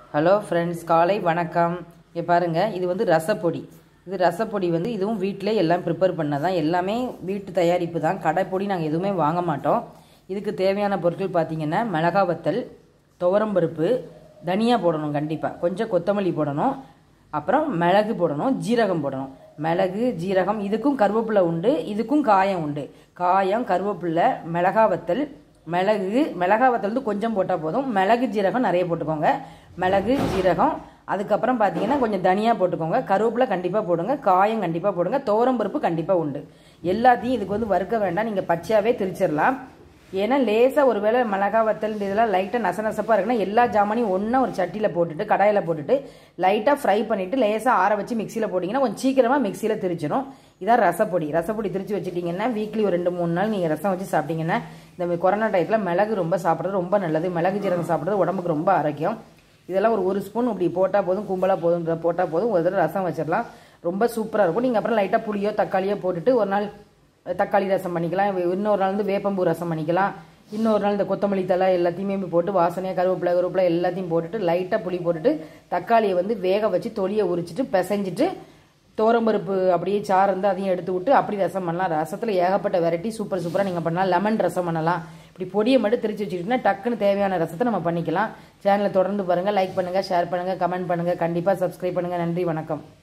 hello friends காலை வணக்கம் இங்கே பாருங்கள் இது வந்து ரசப்பொடி இது ரசப்பொடி வந்து இதுவும் வீட்டிலே எல்லாம் ப்ரிப்பேர் பண்ணதான் எல்லாமே வீட்டு தயாரிப்பு தான் கடைப்பொடி நாங்கள் எதுவுமே வாங்க மாட்டோம் இதுக்கு தேவையான பொருட்கள் பார்த்தீங்கன்னா மிளகா வத்தல் துவரம்பருப்பு தனியா போடணும் கண்டிப்பாக கொஞ்சம் கொத்தமல்லி போடணும் அப்புறம் மிளகு போடணும் ஜீரகம் போடணும் மிளகு ஜீரகம் இதுக்கும் கருவேப்பிலை உண்டு இதுக்கும் காயம் உண்டு காயம் கருவேப்பிலை மிளகா வத்தல் மிளகு மிளகா வத்தல் வந்து கொஞ்சம் போட்டால் போதும் மிளகு ஜீரகம் நிறைய போட்டுக்கோங்க மிளகு ஜீரகம் அதுக்கப்புறம் பார்த்தீங்கன்னா கொஞ்சம் தனியாக போட்டுக்கோங்க கருவேப்பிலை கண்டிப்பாக போடுங்க காயம் கண்டிப்பாக போடுங்க பருப்பு கண்டிப்பாக உண்டு எல்லாத்தையும் இதுக்கு வந்து வறுக்க வேண்டாம் நீங்கள் பச்சையாகவே திரிச்சிடலாம் ஏன்னா லேசாக ஒரு வேளை மிளகா வத்தல் இந்த இதெல்லாம் லைட்டாக நச நசப்பாக இருக்குன்னா எல்லா ஜாமானையும் ஒன்றா ஒரு சட்டியில் போட்டுட்டு கடாயில் போட்டுட்டு லைட்டாக ஃப்ரை பண்ணிவிட்டு லேசாக ஆற வச்சு மிக்சியில் போட்டிங்கன்னா கொஞ்சம் சீக்கிரமாக மிக்சியில் திரிச்சிடும் இதான் ரசப்பொடி ரசப்பொடி திரிச்சு வச்சுட்டிங்கன்னா வீக்லி ஒரு ரெண்டு மூணு நாள் நீங்கள் ரசம் வச்சு சாப்பிட்டீங்கன்னா இந்த கொரோனா டயத்தில் மிளகு ரொம்ப சாப்பிட்றது ரொம்ப நல்லது மிளகு ஜீரகம் சாப்பிட்றது உடம்புக்கு ரொம்ப ஆரோக்கியம் இதெல்லாம் ஒரு ஒரு ஸ்பூன் இப்படி போட்டால் போதும் கும்பலாக போதும் போட்டால் போதும் ஒரு தடவை ரசம் வச்சிடலாம் ரொம்ப சூப்பராக இருக்கும் நீங்கள் அப்புறம் லைட்டாக புளியோ தக்காளியோ போட்டுட்டு ஒரு நாள் தக்காளி ரசம் பண்ணிக்கலாம் இன்னொரு நாள் வந்து வேப்பம்பூ ரசம் பண்ணிக்கலாம் இன்னொரு நாள் இந்த கொத்தமல்லி தலை எல்லாத்தையுமே போட்டு வாசனையாக கருவேப்பிலை கருவேப்பிலை எல்லாத்தையும் போட்டுட்டு லைட்டாக புளி போட்டுட்டு தக்காளியை வந்து வேக வச்சு தொலியை உரிச்சிட்டு பிசைஞ்சிட்டு தோரம்பருப்பு அப்படியே சாறு இருந்து அதையும் எடுத்து விட்டு அப்படி ரசம் பண்ணலாம் ரசத்தில் ஏகப்பட்ட வெரைட்டி சூப்பர் சூப்பராக நீங்கள் பண்ணலாம் லெமன் ரசம் பண்ணலாம் இப்படி பொடியை மட்டும் திரிச்சு வச்சுக்கிட்டோன்னா டக்குன்னு தேவையான ரசத்தை நம்ம பண்ணிக்கலாம் சேனலை தொடர்ந்து பாருங்கள் லைக் பண்ணுங்கள் ஷேர் பண்ணுங்கள் கமெண்ட் பண்ணுங்கள் கண்டிப்பாக சப்ஸ்கிரைப் பண்ணுங்கள் நன்றி வணக்கம்